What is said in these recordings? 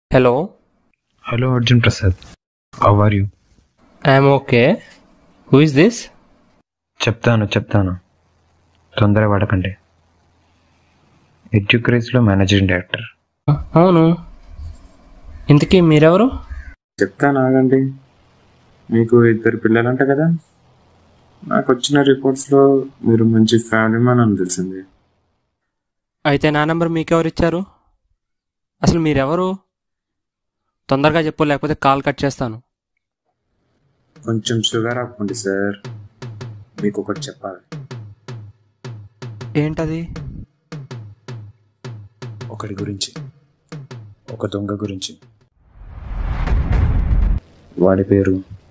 Hello, Hello, Arjun Prasad. How are you? I'm okay. Who is this? చెప్తాను చెప్తాను తొందర పడకండి ఎడ్యుక్రేస్లో మేనేజింగ్ డైరెక్టర్ అవును ఇంతకీ మీరెవరు చెప్తాను ఆగండి మీకు ఇద్దరు పిల్లలంట కదా నాకు వచ్చిన రిపోర్ట్స్లో మీరు మంచి ఫ్యామిలీ మ్యాన్ అని తెలిసింది అయితే నా నెంబర్ మీకెవరు ఇచ్చారు అసలు మీరెవరు తొందరగా చెప్పు లేకపోతే కాల్ కట్ చేస్తాను కొంచెం షుగర్ ఆపుకోండి సార్ మీకు ఒకటి చెప్పాలి ఏంటది ఒకటి గురించి ఒక దొంగ గురించి వాడి పేరు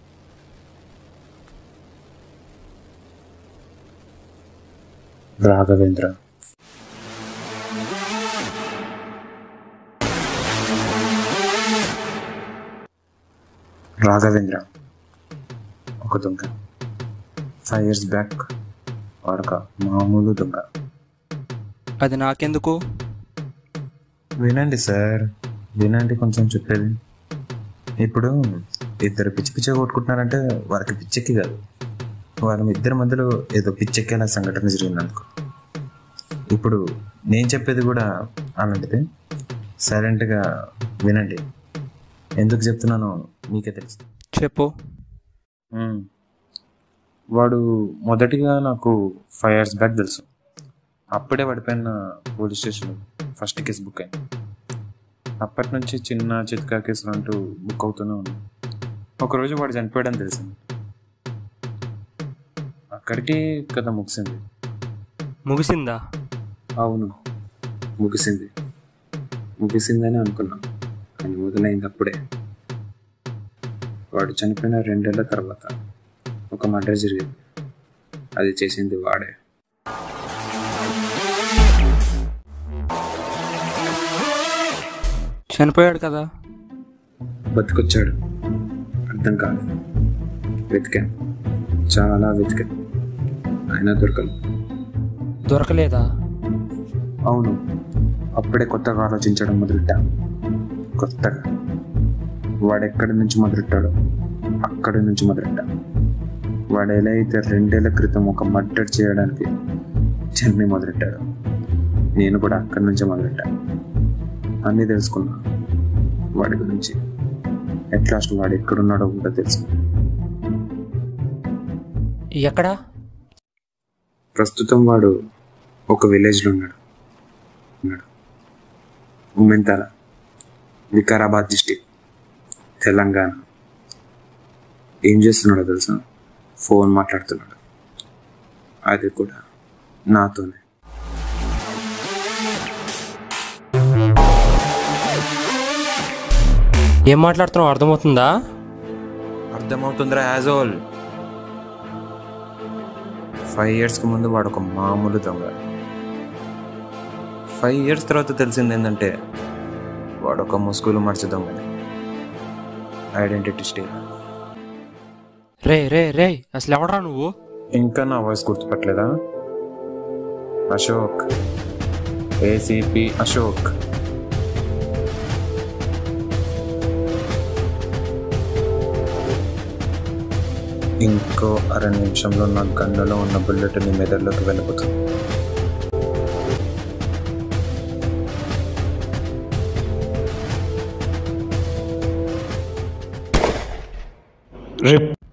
రాఘవేంద్ర రాఘవేంద్ర ఒక దొంగ ఫైవ్ ఇయర్స్ బ్యాక్ వాడొక మామూలు దొంగ అది నాకెందుకు వినండి సార్ వినండి కొంచెం చెప్పేది ఇప్పుడు ఇద్దరు పిచ్చి పిచ్చ కొట్టుకుంటున్నారంటే వాళ్ళకి పిచ్చెక్కి కాదు వాళ్ళ ఇద్దరి మధ్యలో ఏదో పిచ్చెక్కేలా సంఘటన జరిగిందనుకో ఇప్పుడు నేను చెప్పేది కూడా అలాంటిది సైలెంట్గా వినండి ఎందుకు చెప్తున్నానో మీకే తెలుసు చెప్పు మ్మ్. వాడు మొదటిగా నాకు ఫైవ్ ఇయర్స్ బ్యాక్ తెలుసు అప్పుడే పడిపోయిన police station first case book అయింది అప్పటి నుంచి చిన్న చిత్కా కేసులు అంటూ బుక్ అవుతూనే ఉన్నాయి ఒకరోజు వాడు చనిపోయాడని తెలిసింది అక్కడికి కథ ముగిసింది ముగిసిందా అవును ముగిసింది ముగిసిందని అనుకున్నాం కానీ మొదలైంది అప్పుడే వాడు చనిపోయిన రెండేళ్ల తర్వాత ఒక మర్డర్ జరిగింది అది చేసింది వాడే చనిపోయాడు కదా బతికొచ్చాడు అర్థం కాదు వెతికాను చాలా వెతికాను అయినా దొరకలేదు దొరకలేదా అవును అప్పుడే కొత్తగా ఆలోచించడం మొదలెట్టాను కొత్తగా వాడు ఎక్కడి నుంచి మొదలెట్టాడో అక్కడి నుంచి మొదలెట్టాను వాడు ఎలా అయితే రెండేళ్ల క్రితం ఒక మర్డర్ చేయడానికి జర్నీ మొదలెట్టాడు నేను కూడా అక్కడి నుంచే మొదలెట్టాను అన్నీ తెలుసుకున్నా వాడి గురించి ఎట్ లాస్ట్ వాడు ఎక్కడున్నాడో కూడా తెలుసు ఎక్కడా ప్రస్తుతం వాడు ఒక విలేజ్లో ఉన్నాడు ఉన్నాడు ఉమ్మెంతాల వికారాబాద్ డిస్టిక్ తెలంగాణ ఏం చేస్తున్నాడో తెలుసా ఫోన్ మాట్లాడుతున్నాడు అది కూడా నాతోనే ఏం మాట్లాడుతున్నావు అర్థమవుతుందా అర్థమవుతుందిరా యాజోల్ ఫైవ్ ఇయర్స్కి ముందు వాడు ఒక మామూలు దొంగ ఫైవ్ ఇయర్స్ తర్వాత తెలిసింది ఏంటంటే వాడు ఒక ముసుగులు మర్చి దొంగని ఐడెంటిటీ స్టే రే రే రే అసలు ఎవడరా నువ్వు ఇంకా నా వాయిస్ గుర్తుపట్టలేదా అశోక్ ఏసీపీ అశోక్ ఇంకో అర నిమిషంలో నా గన్నులో ఉన్న బుల్లెట్ నీ మెదడులోకి వెళ్ళిపోతుంది రిప్